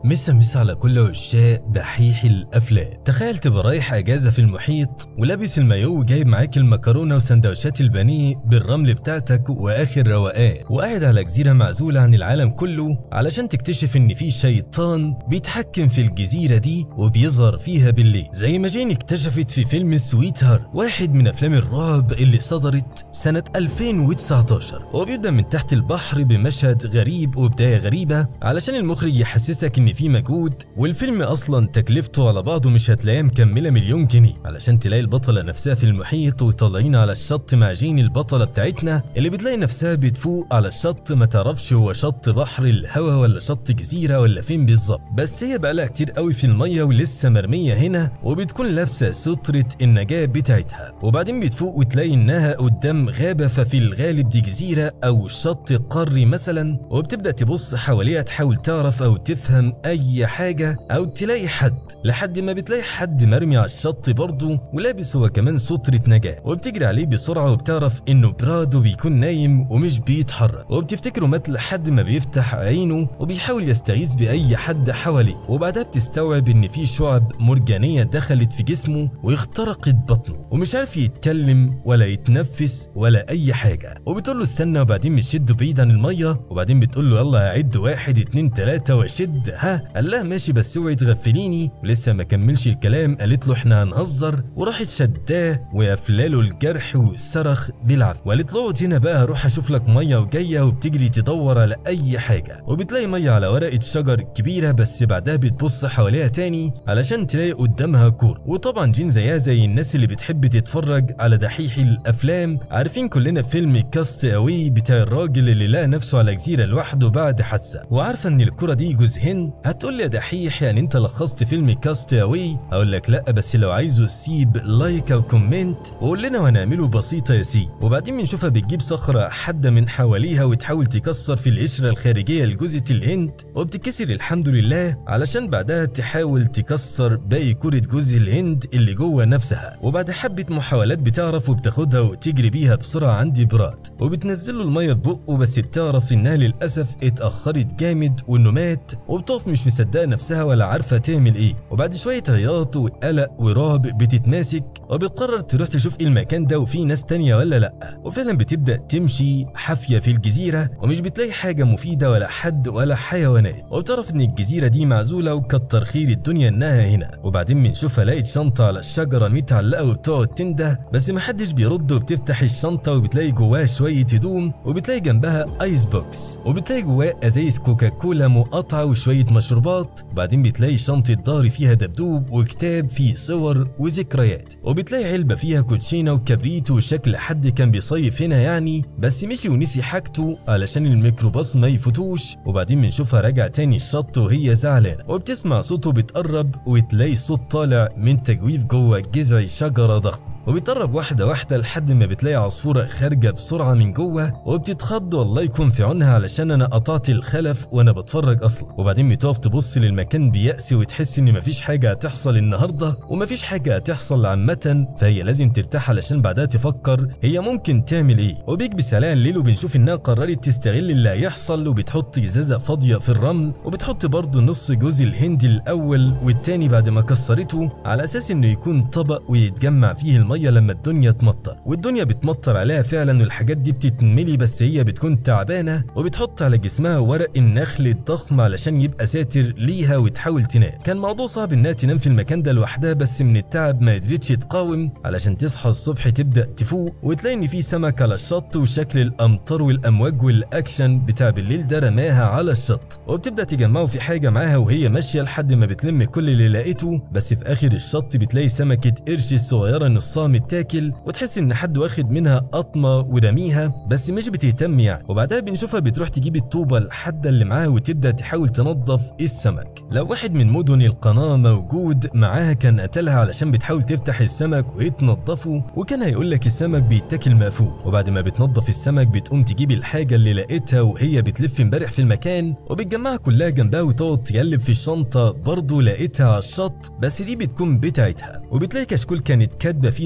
مسا مسا على كل عشاق دحيح الافلام تخيل تبقى رايح اجازه في المحيط ولابس المايو وجايب معاك المكرونه وسندوتشات البانيه بالرمل بتاعتك واخر روقان وقاعد على جزيره معزوله عن العالم كله علشان تكتشف ان في شيطان بيتحكم في الجزيره دي وبيظهر فيها بالليل زي ما جين اكتشفت في فيلم سويت هارت واحد من افلام الرعب اللي صدرت سنه 2019 وبيبدا من تحت البحر بمشهد غريب وبدايه غريبه علشان المخرج يحسسك ان في مجهود والفيلم اصلا تكلفته على بعضه مش هتلاقيها مكمله مليون جنيه علشان تلاقي البطله نفسها في المحيط وطالعين على الشط مع جين البطله بتاعتنا اللي بتلاقي نفسها بتفوق على الشط ما تعرفش هو شط بحر الهوا ولا شط جزيره ولا فين بالظبط بس هي بقالها كتير قوي في الميه ولسه مرميه هنا وبتكون لابسه ستره النجاه بتاعتها وبعدين بتفوق وتلاقي انها قدام غابه ففي الغالب دي جزيره او شط قاري مثلا وبتبدا تبص حواليها تحاول تعرف او تفهم اي حاجه او تلاقي حد لحد ما بتلاقي حد مرمي على الشط برضه ولابس هو كمان ستره نجاه وبتجري عليه بسرعه وبتعرف انه برادو بيكون نايم ومش بيتحرك وبتفتكره مات لحد ما بيفتح عينه وبيحاول يستغيث باي حد حواليه وبعدها بتستوعب ان في شعب مرجانيه دخلت في جسمه واخترقت بطنه ومش عارف يتكلم ولا يتنفس ولا اي حاجه وبتقول له استنى وبعدين بتشده بعيد عن الميه وبعدين بتقول له يلا هعد واحد اتنين تلاته واشد ها قال لها ماشي بس اوعي تغفليني ولسه ما كملش الكلام قالت له احنا هنهزر وراحت شداه وقافلاله الجرح وصرخ بالعافيه وقالت له اقعد هنا بقى هروح اشوف لك ميه وجايه وبتجري تدور على اي حاجه وبتلاقي ميه على ورقه شجر كبيره بس بعدها بتبص حواليها تاني علشان تلاقي قدامها كور وطبعا جين زيها زي الناس اللي بتحب تتفرج على دحيح الافلام عارفين كلنا فيلم كاست اوي بتاع الراجل اللي لقى نفسه على جزيره لوحده بعد حادثه وعارفه ان الكره دي جزئين هتقول لي يا دحيح يعني انت لخصت فيلم كاست اوي اقول لك لا بس لو عايزه سيب لايك او كومنت وقول لنا وهنعمله بسيطه يا سي وبعدين بنشوفها بتجيب صخره حاده من حواليها وتحاول تكسر في القشره الخارجيه لجزء الهند وبتكسر الحمد لله علشان بعدها تحاول تكسر باقي كره جزء الهند اللي جوه نفسها وبعد حبه محاولات بتعرف وبتاخدها وتجري بيها بسرعه عند براد وبتنزل له الميه في بقه بس بتعرف انها للاسف اتاخرت جامد وانه مات وبتقف مش مصدقه نفسها ولا عارفه تعمل ايه وبعد شويه عياط وقلق ورعب بتتماسك وبتقرر تروح تشوف ايه المكان ده وفيه ناس تانية ولا لا وفعلا بتبدا تمشي حافيه في الجزيره ومش بتلاقي حاجه مفيده ولا حد ولا حيوانات وبتعرف ان الجزيره دي معزوله وكتر خير الدنيا انها هنا وبعدين بنشوفها لقيت شنطه على الشجره متعلقه وبتقعد تنده بس محدش بيرد وبتفتح الشنطه وبتلاقي جواها شويه هدوم وبتلاقي جنبها ايس بوكس وبتلاقي جواه ازايز كوكاكولا مقاطعه وشويه مشروبات وبعدين بتلاقي شنطه ظهر فيها دبدوب وكتاب فيه صور وذكريات وبتلاقي علبه فيها كوتشينه وكبريت وشكل حد كان بيصيف هنا يعني بس مشي ونسي حاجته علشان الميكروباص ما يفوتوش وبعدين بنشوفها راجع تاني الشط وهي زعلانه وبتسمع صوته بتقرب وتلاقي صوت طالع من تجويف جوه جذع شجره ضخم وبيتقرب واحدة واحدة لحد ما بتلاقي عصفورة خارجة بسرعة من جوه وبتتخض والله يكون في عونها علشان أنا قطعت الخلف وأنا بتفرج أصلا وبعدين بتقف تبص للمكان بيأس وتحس إن مفيش حاجة هتحصل النهاردة ومفيش حاجة هتحصل عامة فهي لازم ترتاح علشان بعدها تفكر هي ممكن تعمل إيه وبيكبس عليها الليل وبنشوف إنها قررت تستغل اللي هيحصل وبتحط إزازة فاضية في الرمل وبتحط برضه نص جوز الهندي الأول والتاني بعد ما كسرته على أساس إنه يكون طبق ويتجمع فيه المية لما الدنيا تمطر والدنيا بتمطر عليها فعلا والحاجات دي بتتملي بس هي بتكون تعبانة وبتحط على جسمها ورق النخل الضخم علشان يبقى ساتر ليها وتحاول تنام كان موضوع صعب انها تنام في المكان ده لوحدها بس من التعب ما قدرتش تقاوم علشان تصحى الصبح تبدا تفوق وتلاقي ان في سمك على الشط وشكل الامطار والامواج والاكشن بتاع بالليل ده رماها على الشط وبتبدا تجمعه في حاجه معاها وهي ماشيه لحد ما بتلم كل اللي لقيته بس في اخر الشط بتلاقي سمكه قرش صغيره نصها متاكل وتحس ان حد واخد منها قطمه ورميها بس مش بتهتم يعني وبعدها بنشوفها بتروح تجيب الطوبه الحاده اللي معاها وتبدا تحاول تنظف السمك لو واحد من مدن القناه موجود معاها كان قتلها علشان بتحاول تفتح السمك وتنظفه وكان هيقول لك السمك بيتاكل مقفول وبعد ما بتنظف السمك بتقوم تجيب الحاجه اللي لقيتها وهي بتلف امبارح في المكان وبتجمعها كلها جنبها وتقعد تقلب في الشنطه برضه لقيتها على الشط بس دي بتكون بتاعتها وبتلاقي كشكول كانت كاتبه فيه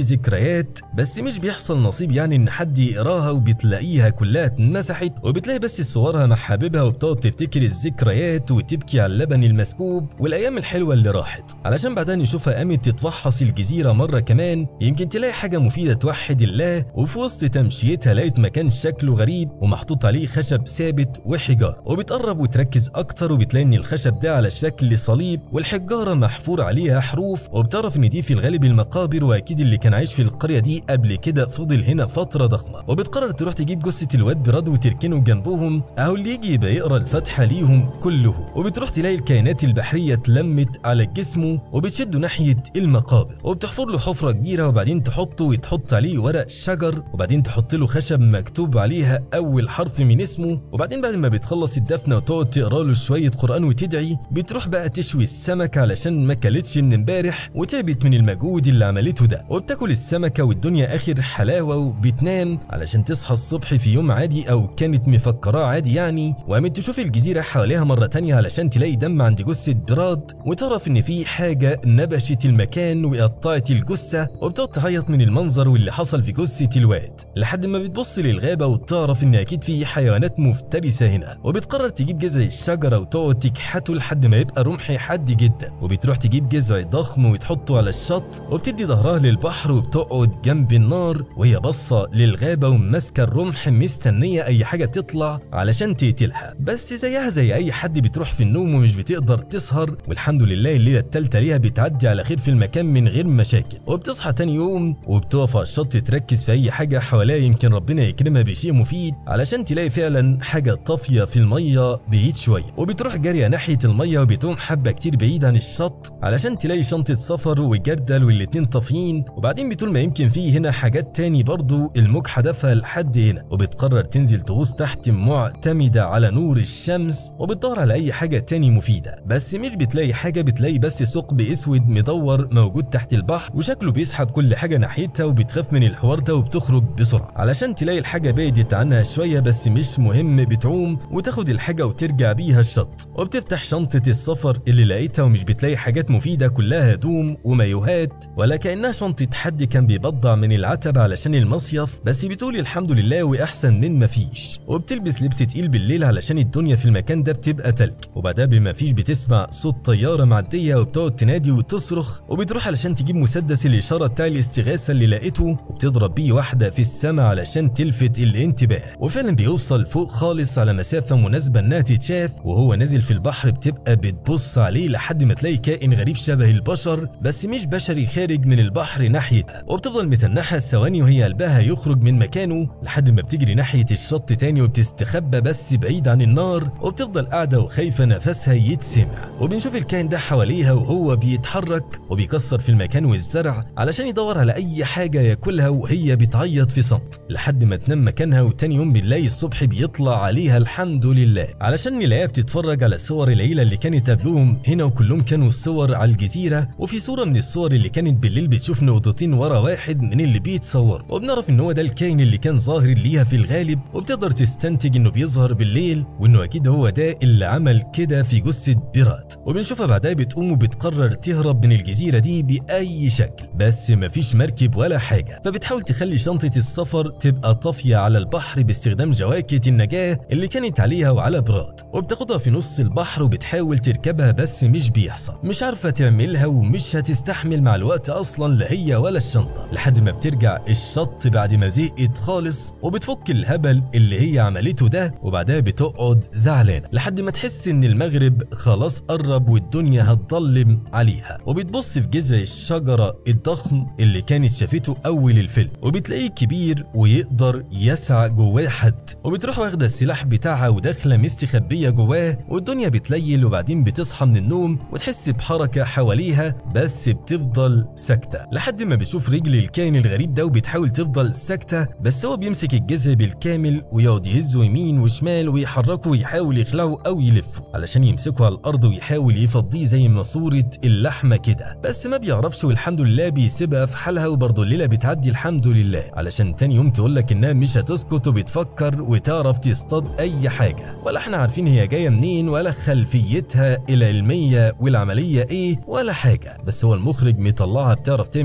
ذكريات بس مش بيحصل نصيب يعني ان حد يقراها وبتلاقيها كلها اتمسحت وبتلاقي بس صورها مع حبيبها وبتقعد تفتكر الذكريات وتبكي على اللبن المسكوب والايام الحلوه اللي راحت علشان بعدها نشوفها قامت تتفحص الجزيره مره كمان يمكن تلاقي حاجه مفيده توحد الله وفي وسط تمشيتها لقيت مكان شكله غريب ومحطوط عليه خشب ثابت وحجار وبتقرب وتركز اكتر وبتلاقي ان الخشب ده على شكل صليب والحجاره محفور عليها حروف وبتعرف ان دي في الغالب المقابر واكيد اللي كان عايش في القريه دي قبل كده فضل هنا فتره ضخمه وبتقرر تروح تجيب جثه الواد براد وتركنه جنبهم اهو اللي يجي يبقى يقرا الفاتحه ليهم كلهم وبتروح تلاقي الكائنات البحريه اتلمت على جسمه وبتشده ناحيه المقابر وبتحفر له حفره كبيره وبعدين تحطه وتحط عليه ورق شجر وبعدين تحط له خشب مكتوب عليها اول حرف من اسمه وبعدين بعد ما بتخلص الدفنه وتقعد تقرا له شويه قران وتدعي بتروح بقى تشوي السمك علشان ما كلتش من امبارح وتعبت من المجهود اللي عملته ده وبتاكل السمكه والدنيا اخر حلاوه وبتنام علشان تصحى الصبح في يوم عادي او كانت مفكراه عادي يعني وقامت تشوف الجزيره حواليها مره تانية علشان تلاقي دم عند جثه براد وتعرف ان في حاجه نبشت المكان وقطعت الجثه وبتقعد تعيط من المنظر واللي حصل في جثه الواد لحد ما بتبص للغابه وتعرف ان اكيد في حيوانات مفترسه هنا وبتقرر تجيب جذع الشجره وتقعد تكحته لحد ما يبقى رمح حاد جدا وبتروح تجيب جذع ضخم وتحطه على الشط وبتدي ظهرها للبحر وبتقعد جنب النار وهي باصه للغابه وماسكه الرمح مستنيه اي حاجه تطلع علشان تقتلها بس زيها زي اي حد بتروح في النوم ومش بتقدر تسهر والحمد لله الليله التالته ليها بتعدي على خير في المكان من غير مشاكل وبتصحى تاني يوم وبتقف على الشط تركز في اي حاجه حواليها يمكن ربنا يكرمها بشيء مفيد علشان تلاقي فعلا حاجه طافيه في الميه بعيد شويه وبتروح جاريه ناحيه الميه وبتقوم حبه كتير بعيد عن الشط علشان تلاقي شنطه سفر وجردل والاتنين طافيين وبعدين بتقول ما يمكن في هنا حاجات تاني برضو الموج حدفها لحد هنا وبتقرر تنزل تغوص تحت معتمده على نور الشمس وبتدور على اي حاجه تاني مفيده بس مش بتلاقي حاجه بتلاقي بس ثقب اسود مدور موجود تحت البحر وشكله بيسحب كل حاجه ناحيتها وبتخاف من الحوار ده وبتخرج بسرعه علشان تلاقي الحاجه بعدت عنها شويه بس مش مهم بتعوم وتاخد الحاجه وترجع بيها الشط وبتفتح شنطه السفر اللي لقيتها ومش بتلاقي حاجات مفيده كلها هدوم ومايوهات ولا كانها شنطه حد كان بيبضع من العتبه علشان المصيف بس بتقول الحمد لله واحسن من مفيش وبتلبس لبس تقيل بالليل علشان الدنيا في المكان ده بتبقى تلج وبعدها بما فيش بتسمع صوت طياره معديه وبتقعد تنادي وتصرخ وبتروح علشان تجيب مسدس الاشاره بتاع الاستغاثه اللي لقيته وبتضرب بيه واحده في السماء علشان تلفت الانتباه وفعلا بيوصل فوق خالص على مسافه مناسبه انها تتشاف وهو نازل في البحر بتبقى بتبص عليه لحد ما تلاقي كائن غريب شبه البشر بس مش بشري خارج من البحر ناحيتها وبتفضل متنحة ثواني وهي قلبها يخرج من مكانه لحد ما بتجري ناحيه الشط تاني وبتستخبى بس بعيد عن النار وبتفضل قاعده وخايفه نفسها يتسمع وبنشوف الكائن ده حواليها وهو بيتحرك وبيكسر في المكان والزرع علشان يدور على اي حاجه ياكلها وهي بتعيط في صمت لحد ما تنام مكانها وتاني يوم بالليل الصبح بيطلع عليها الحمد لله علشان نلاقيها بتتفرج على صور العيله اللي كانت قبلهم هنا وكلهم كانوا صور على الجزيره وفي صوره من الصور اللي كانت بالليل بتشوف نقطتين ورا واحد من اللي بيتصور وبنعرف ان هو ده الكائن اللي كان ظاهر ليها في الغالب وبتقدر تستنتج انه بيظهر بالليل وانه اكيد هو ده اللي عمل كده في جثه بيرات وبنشوفها بعدها بتقوم وبتقرر تهرب من الجزيره دي باي شكل بس مفيش مركب ولا حاجه فبتحاول تخلي شنطه السفر تبقى طافيه على البحر باستخدام جواكت النجاه اللي كانت عليها وعلى براد وبتاخدها في نص البحر وبتحاول تركبها بس مش بيحصل مش عارفه تعملها ومش هتستحمل مع الوقت اصلا لا هي ولا الشنطه لحد ما بترجع الشط بعد ما زهقت خالص وبتفك الهبل اللي هي عملته ده وبعدها بتقعد زعلانه لحد ما تحس ان المغرب خلاص قرب والدنيا هتضلم عليها وبتبص في جذع الشجره الضخم اللي كانت شافته اول الفيلم وبتلاقيه كبير ويقدر يسع جواه حد وبتروح واخده السلاح بتاعها وداخله مستخبيه جواه والدنيا بتليل وبعدين بتصحى من النوم وتحس بحركه حواليها بس بتفضل ساكته لحد ما بتشوف رجل الكائن الغريب ده وبتحاول تفضل ساكته بس هو بيمسك الجذع بالكامل ويقعد يهزه يمين وشمال ويحركه ويحاول يخلعه او يلفه علشان يمسكه على الارض ويحاول يفضيه زي ماسوره اللحمه كده بس ما بيعرفش والحمد لله بيسيبها في حالها وبرضه الليله بتعدي الحمد لله علشان تاني يوم تقول لك انها مش هتسكت وبتفكر وتعرف تصطاد اي حاجه ولا احنا عارفين هي جايه منين ولا خلفيتها العلميه والعمليه ايه ولا حاجه بس هو المخرج مطلعها بتعرف تعمل كل حاجه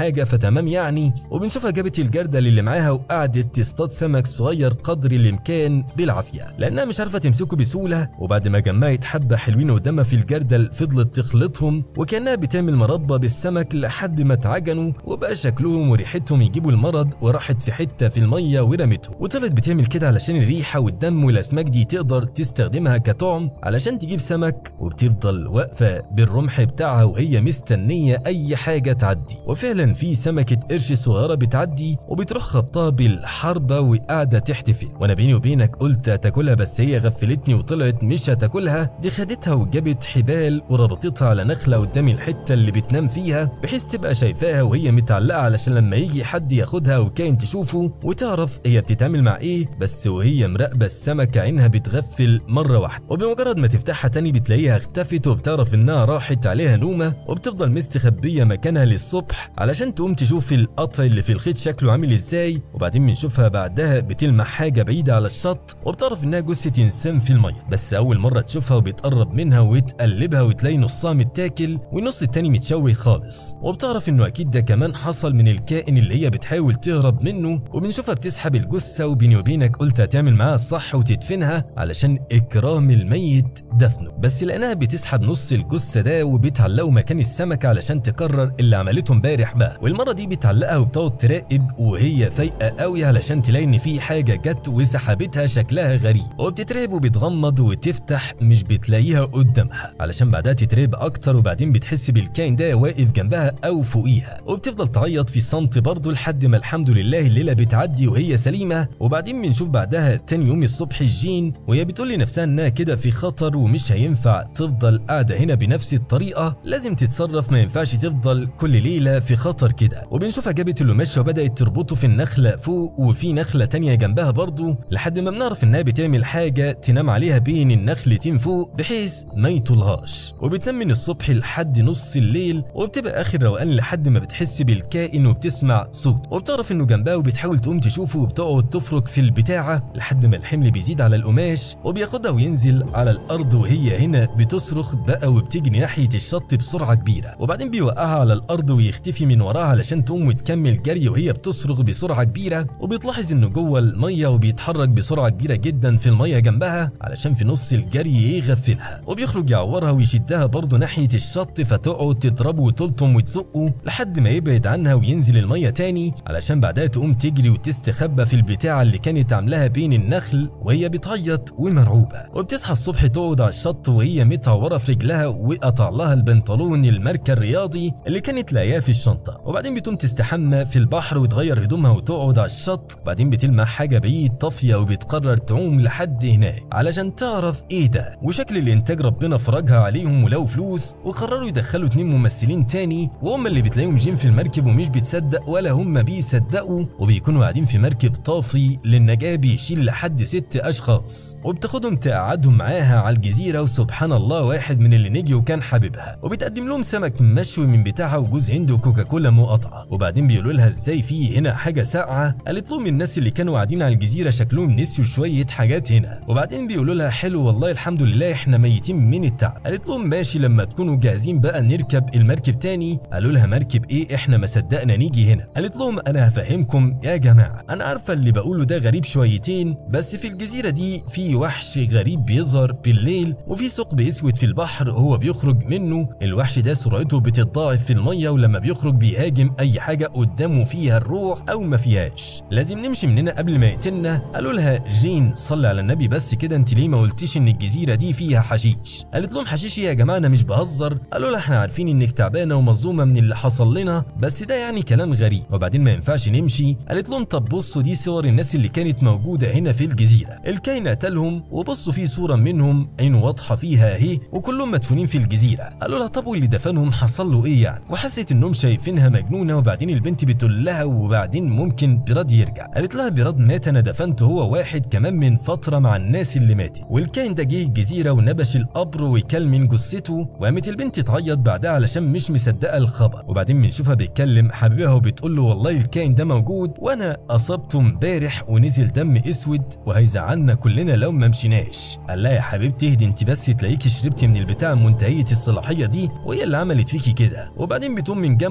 حاجه فتمام يعني وبنشوفها جابت الجردل اللي معاها وقعدت تصطاد سمك صغير قدر الامكان بالعافيه لانها مش عارفه تمسكه بسهوله وبعد ما جمعت حبه حلوين قدامها في الجردل فضلت تخلطهم وكانها بتعمل مربى بالسمك لحد ما اتعجنوا وبقى شكلهم وريحتهم يجيبوا المرض وراحت في حته في الميه ورمته وطلعت بتعمل كده علشان الريحه والدم والاسماك دي تقدر تستخدمها كطعم علشان تجيب سمك وبتفضل واقفه بالرمح بتاعها وهي مستنيه اي حاجه تعدي وفعلا في سمكه قرش صغيره بتعدي وبتروح خبطها بالحربه وقاعده تحتفل وانا بيني وبينك قلت هتاكلها بس هي غفلتني وطلعت مش هتاكلها دي خدتها وجابت حبال وربطتها على نخله قدام الحته اللي بتنام فيها بحيث تبقى شايفاها وهي متعلقه علشان لما يجي حد ياخدها وكائن تشوفه وتعرف هي بتتعامل مع ايه بس وهي مراقبه السمكه عينها بتغفل مره واحده وبمجرد ما تفتحها تاني بتلاقيها اختفت وبتعرف انها راحت عليها نومه وبتفضل مستخبيه مكانها للصبح علشان تقوم تشوف القطع اللي في الخيط شكله عامل ازاي وبعدين بنشوفها بعدها بتلمح حاجه بعيده على الشط وبتعرف انها جثه انسان في الميه بس اول مره تشوفها وبتقرب منها وتقلبها وتلاقي نصها متاكل والنص التاني متشوي خالص وبتعرف انه اكيد ده كمان حصل من الكائن اللي هي بتحاول تهرب منه وبنشوفها بتسحب الجثه وبيني وبينك قلت هتعمل معاها الصح وتدفنها علشان اكرام الميت دفنه بس لانها بتسحب نص الجثه ده وبتعلقه مكان السمكه علشان تكرر اللي عملته امبارح بقى والمره دي بتعلقها وبتقعد تراقب وهي فايقه قوي علشان تلاقي ان في حاجه جت وسحبتها شكلها غريب وبتترعب وبتغمض وتفتح مش بتلاقيها قدامها علشان بعدها تترعب اكتر وبعدين بتحس بالكائن ده واقف جنبها او فوقيها وبتفضل تعيط في صمت برضه لحد ما الحمد لله الليله بتعدي وهي سليمه وبعدين بنشوف بعدها تاني يوم الصبح جين وهي بتقول لنفسها انها كده في خطر ومش هينفع تفضل قاعده هنا بنفس الطريقه لازم تتصرف ما ينفعش تفضل كل ليله في خطر كده وبنشوفها جابت القماش وبدات تربطه في النخله فوق وفي نخله تانية جنبها برضه لحد ما بنعرف انها بتعمل حاجه تنام عليها بين النخلتين فوق بحيث ما يطولهاش وبتنام من الصبح لحد نص الليل وبتبقى اخر روقان لحد ما بتحس بالكائن وبتسمع صوت وبتعرف انه جنبها وبتحاول تقوم تشوفه وبتقعد تفرك في البتاعه لحد ما الحمل بيزيد على القماش وبياخدها وينزل على الارض وهي هنا بتصرخ بقى وبتجري ناحيه الشط بسرعه كبيره وبعدين بيوقعها على الارض ويختفي من وراها علشان تقوم وتكمل جري وهي بتصرخ بسرعه كبيره وبتلاحظ انه جوه الميه وبيتحرك بسرعه كبيره جدا في الميه جنبها علشان في نص الجري يغفلها وبيخرج يعورها ويشدها برضه ناحيه الشط فتقعد تضربه وتلطم وتزقه لحد ما يبعد عنها وينزل الميه تاني علشان بعدها تقوم تجري وتستخبى في البتاعه اللي كانت عاملاها بين النخل وهي بتعيط ومرعوبه وبتصحى الصبح تقعد على الشط وهي متعوره في رجلها وقطع لها البنطلون الماركه الرياضي اللي كانت لاقياه في الشنطه وبعدين بتقوم تستحمى في البحر وتغير هدومها وتقعد على الشط وبعدين بتلمح حاجه بعيد طافيه وبتقرر تعوم لحد هناك علشان تعرف ايه ده وشكل الانتاج ربنا فرجها عليهم ولو فلوس وقرروا يدخلوا اتنين ممثلين تاني وهم اللي بتلاقيهم جيم في المركب ومش بتصدق ولا هم بيصدقوا وبيكونوا قاعدين في مركب طافي للنجاه بيشيل لحد ست اشخاص وبتاخدهم تقعدهم معاها على الجزيره وسبحان الله واحد من اللي نجي وكان حبيبها وبتقدم لهم سمك مشوي من بتاعها وجوز هند وكوكاكولا مقاطعه وبعدين بيقولوا لها ازاي في هنا حاجه ساقعه قالت لهم الناس اللي كانوا قاعدين على الجزيره شكلهم نسيوا شويه حاجات هنا وبعدين بيقولوا لها حلو والله الحمد لله احنا ميتين من التعب قالت لهم ماشي لما تكونوا جاهزين بقى نركب المركب تاني قالوا لها مركب ايه احنا ما صدقنا نيجي هنا قالت لهم انا هفهمكم يا جماعه انا عارفه اللي بقوله ده غريب شويتين بس في الجزيره دي في وحش غريب بيظهر بالليل وفي ثقب اسود في البحر هو بيخرج منه الوحش ده سرعته بتتضاعف في الميه ولما بيخرج بيهاجم اي حاجه قدامه فيها الروح او ما فيهاش لازم نمشي من هنا قبل ما يقتلنا قالوا لها جين صلي على النبي بس كده انت ليه ما قلتيش ان الجزيره دي فيها حشيش قالت لهم حشيش إيه يا جماعه انا مش بهزر قالوا لها احنا عارفين انك تعبانه ومظلومه من اللي حصل لنا بس ده يعني كلام غريب وبعدين ما ينفعش نمشي قالت لهم طب بصوا دي صور الناس اللي كانت موجوده هنا في الجزيره الكائن قتلهم وبصوا في صوره منهم عينه واضحه فيها اهي وكلهم مدفونين في الجزيره قالوا لها طب واللي دفنهم حصل له ايه يعني وحست انهم شايفينها مجنونه وبعدين البنت بتقول لها وبعدين ممكن بيراد يرجع قالت لها بيراد مات انا دفنته هو واحد كمان من فتره مع الناس اللي ماتت والكائن ده جه الجزيره ونبش القبر وكل من جثته وقامت البنت تعيط بعدها علشان مش مصدقه الخبر وبعدين بنشوفها بتكلم حبيبها وبتقول له والله الكائن ده موجود وانا اصبته امبارح ونزل دم اسود وهيزعلنا كلنا لو ما مشيناش قال لها يا حبيبتي اهدي انت بس تلاقيكي شربتي من البتاع منتهيه الصلاحيه دي وهي اللي عملت فيكي كده وبعدين بتقوم من جنبه وتكلم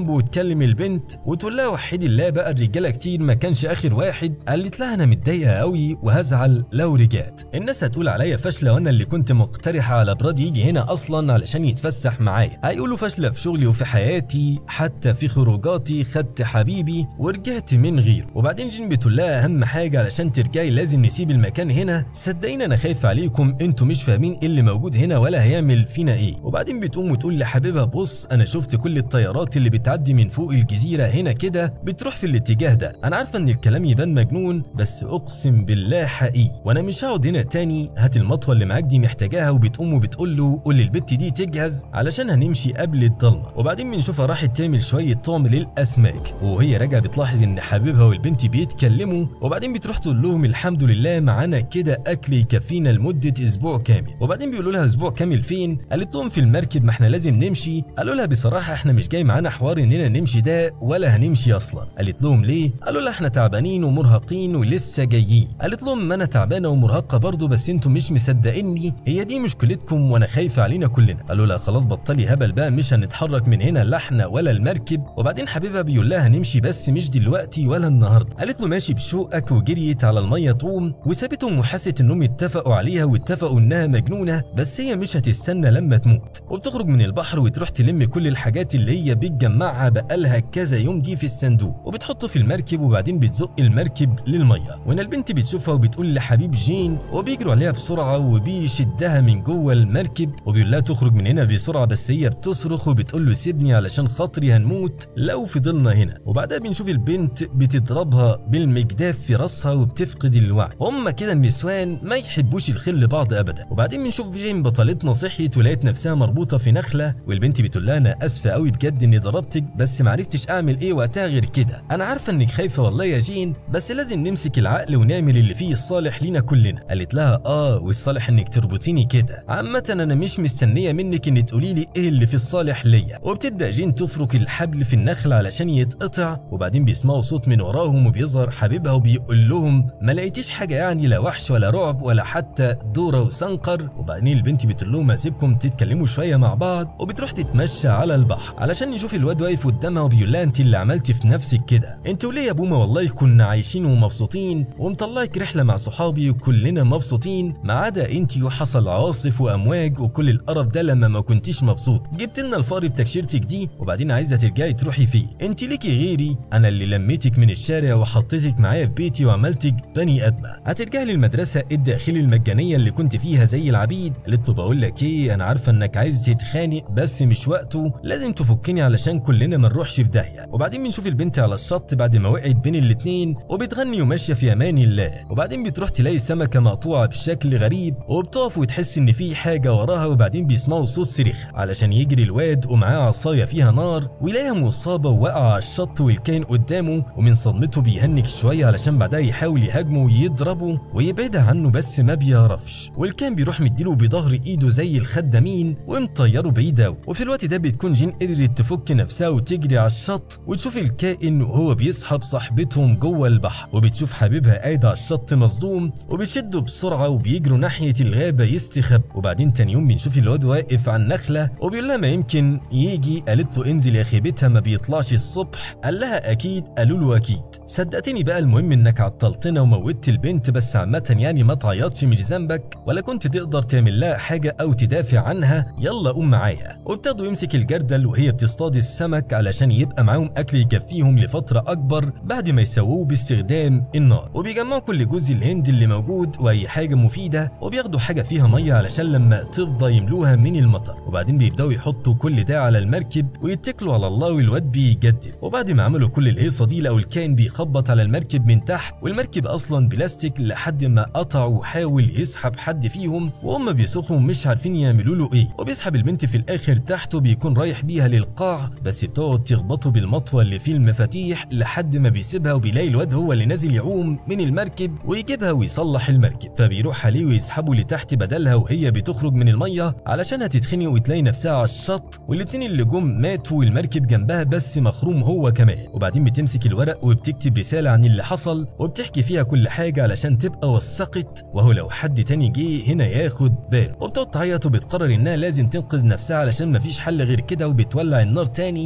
بتكلم البنت وتقول لها وحدي الله بقى الرجاله كتير ما كانش اخر واحد قالت لها انا متضايقه قوي وهزعل لو رجعت الناس هتقول عليا فاشله وانا اللي كنت مقترحه على براد يجي هنا اصلا علشان يتفسح معايا هيقولوا فاشله في شغلي وفي حياتي حتى في خروجاتي خدت حبيبي ورجعت من غيره وبعدين جين بتقول لها اهم حاجه علشان ترجعي لازم نسيب المكان هنا صدقيني انا خايف عليكم انتوا مش فاهمين ايه اللي موجود هنا ولا هيعمل فينا ايه وبعدين بتقوم وتقول لحبيبها بص انا شفت كل الطيارات اللي بتعدي من فوق الجزيره هنا كده بتروح في الاتجاه ده انا عارفه ان الكلام يبان مجنون بس اقسم بالله حقيقي وانا مش هقعد هنا تاني هات المطوه اللي معاك دي محتاجاها وبتقوم وبتقول له قول للبت دي تجهز علشان هنمشي قبل الضلمه وبعدين بنشوفها راحت تعمل شويه طعم للاسماك وهي راجعه بتلاحظ ان حبيبها والبنت بيتكلموا وبعدين بتروح تقول لهم الحمد لله معانا كده اكل يكفينا لمده اسبوع كامل وبعدين بيقولوا لها اسبوع كامل فين قالت لهم في المركب ما احنا لازم نمشي قالوا لها بصراحه احنا مش جاي معانا حوار اننا نمشي ده ولا هنمشي اصلا قالت لهم ليه قالوا لها احنا تعبانين ومرهقين ولسه جايين قالت لهم ما انا تعبانه ومرهقه برضه بس انتوا مش مصدقيني هي دي مشكلتكم وانا خايفه علينا كلنا قالوا لها خلاص بطلي هبل بقى مش هنتحرك من هنا لا احنا ولا المركب وبعدين حبيبها بيقول لها هنمشي بس مش دلوقتي ولا النهارده قالت له ماشي بشوقك وجريت على الميه طوم وسابتهم وحست انهم اتفقوا عليها واتفقوا انها مجنونه بس هي مش هتستنى لما تموت وبتخرج من البحر وتروح تلم كل الحاجات اللي هي بتجمعها بقالها كذا يوم دي في الصندوق وبتحطه في المركب وبعدين بتزق المركب للميه وهنا البنت بتشوفها وبتقول لحبيب جين وبيجروا عليها بسرعه وبيشدها من جوه المركب وبيقول لها تخرج من هنا بسرعه بس هي بتصرخ وبتقول له سيبني علشان خاطري هنموت لو فضلنا هنا وبعدها بنشوف البنت بتضربها بالمجداف في راسها وبتفقد الوعي هم كده النسوان ما يحبوش الخير لبعض ابدا وبعدين بنشوف جين بطلتنا صحيت ولقيت نفسها مربوطه في نخله والبنت بتقول لها انا اسفه قوي بجد اني ضربتك بس ما عرفتش اعمل ايه وقتها غير كده انا عارفه انك خايفه والله يا جين بس لازم نمسك العقل ونعمل اللي فيه الصالح لينا كلنا قالت لها اه والصالح انك تربطيني كده عامه انا مش مستنيه منك ان تقولي لي ايه اللي في الصالح ليا وبتبدا جين تفرك الحبل في النخل علشان يتقطع وبعدين بيسمعوا صوت من وراهم وبيظهر حبيبها وبيقول لهم ما لقيتيش حاجه يعني لا وحش ولا رعب ولا حتى دوره وسنقر وبعدين البنت بتقول لهم اسيبكم تتكلموا شويه مع بعض وبتروح تتمشى على البحر علشان يشوف الواد واقف قدامها وبيقول لها انت اللي عملتي في نفسك كده انت وليه يا بومه والله كنا عايشين ومبسوطين ومطلعك رحله مع صحابي وكلنا مبسوطين ما عدا انت وحصل عواصف وامواج وكل القرف ده لما ما كنتيش مبسوط جبت لنا الفار بتكشيرتك دي وبعدين عايزه ترجعي تروحي فيه انت ليكي غيري انا اللي لميتك من الشارع وحطيتك معايا في بيتي وعملتك بني ادمه هترجعي للمدرسه الداخلي المجانيه اللي كنت فيها زي العبيد قالت له بقول لك ايه انا عارفه انك عايز تتخانق بس مش وقته لازم تفكني علشان كلنا ما نروحش في داهيه وبعدين بنشوف البنت على الشط بعد ما وقعت بين الاتنين وبتغني وماشيه في امان الله وبعدين بتروح تلاقي سمكه مقطوعه بشكل غريب وبتقف وتحس ان في حاجه وراها وبعدين بيسمعوا صوت صريخ علشان يجري الواد ومعاه عصايه فيها نار ويلاقيها مصابه وواقعه على الشط والكائن قدامه ومن صدمته بيهنك شويه علشان بعدها يحاول يهاجمه ويضربه ويبعدها عنه بس ما بيعرفش والكائن بيروح مديله بظهر ايده زي الخدامين ومطيره بعيد أوي وفي الوقت ده بتكون جين قدرت تفك نفسها وتجري على الشط وتشوف الكائن وهو بيسحب صاحبتهم جوه البحر وبتشوف حبيبها قاعد على الشط مصدوم وبيشدوا بسرعه وبيجروا ناحيه الغابه يستخب وبعدين تاني يوم بنشوف الواد واقف على النخله وبيقول لها ما يمكن يجي قالت له انزل يا خيبتها ما بيطلعش الصبح قال لها اكيد قالوا له اكيد صدقتني بقى المهم انك عطلتنا وموتت البنت بس عامه يعني ما تعيطش مش ذنبك ولا كنت تقدر تعمل لها حاجه او تدافع عنها يلا قوم معايا وابتدوا يمسك الجردل وهي بتصطاد السمك علشان يبقى معاهم اكل يكفيهم لفتره اكبر بعد ما يسووه باستخدام النار وبيجمعوا كل جوز الهند اللي موجود واي حاجه مفيده وبياخدوا حاجه فيها ميه علشان لما تفضى يملوها من المطر وبعدين بيبداوا يحطوا كل ده على المركب ويتكلوا على الله والواد بيجدد وبعد ما عملوا كل الهيصه دي لقوا الكائن بيخبط على المركب من تحت والمركب اصلا بلاستيك لحد ما قطع وحاول يسحب حد فيهم وهم بيصرخوا مش عارفين يعملوا له ايه وبيسحب البنت في الاخر تحته بيكون رايح بيها للقاع بس بتقعد تخبطه بالمطوه اللي فيه المفاتيح لحد ما بيسيبها وبيلاقي الواد هو اللي نازل يعوم من المركب ويجيبها ويصلح المركب فبيروح عليه ويسحبه لتحت بدلها وهي بتخرج من الميه علشان هتتخنق وتلاقي نفسها على الشط والاتنين اللي جم ماتوا والمركب جنبها بس مخروم هو كمان وبعدين بتمسك الورق وبتكتب رساله عن اللي حصل وبتحكي فيها كل حاجه علشان تبقى وثقت وهو لو حد تاني جه هنا ياخد باله وبتقعد تعيط وبتقرر انها لازم تنقذ نفسها علشان مفيش حل غير كده وبتولع النار تاني قبل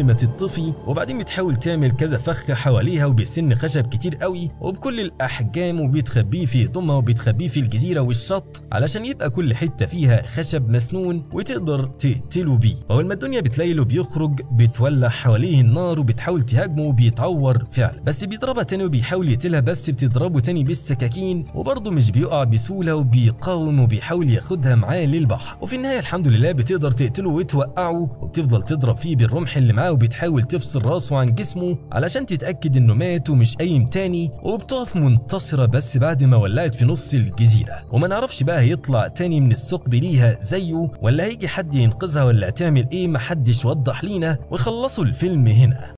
قبل ما تطفي وبعدين بتحاول تعمل كذا فخ حواليها وبسن خشب كتير قوي وبكل الاحجام وبتخبيه في هدومها وبتخبيه في الجزيره والشط علشان يبقى كل حته فيها خشب مسنون وتقدر تقتله بيه اول ما الدنيا بتليله بيخرج بتولع حواليه النار وبتحاول تهاجمه وبيتعور فعلا بس بيضربها تاني وبيحاول يقتلها بس بتضربه تاني بالسكاكين وبرضه مش بيقع بسهوله وبيقاوم وبيحاول ياخدها معاه للبحر وفي النهايه الحمد لله بتقدر تقتله وتوقعه وبتفضل تضرب فيه بالرمح اللي معاه وبتحاول تفصل راسه عن جسمه علشان تتاكد انه مات ومش قايم تاني وبتقف منتصره بس بعد ما ولعت في نص الجزيره وما نعرفش بقى هيطلع تاني من الثقب ليها زيه ولا هيجي حد ينقذها ولا هتعمل ايه محدش وضح لينا وخلصوا الفيلم هنا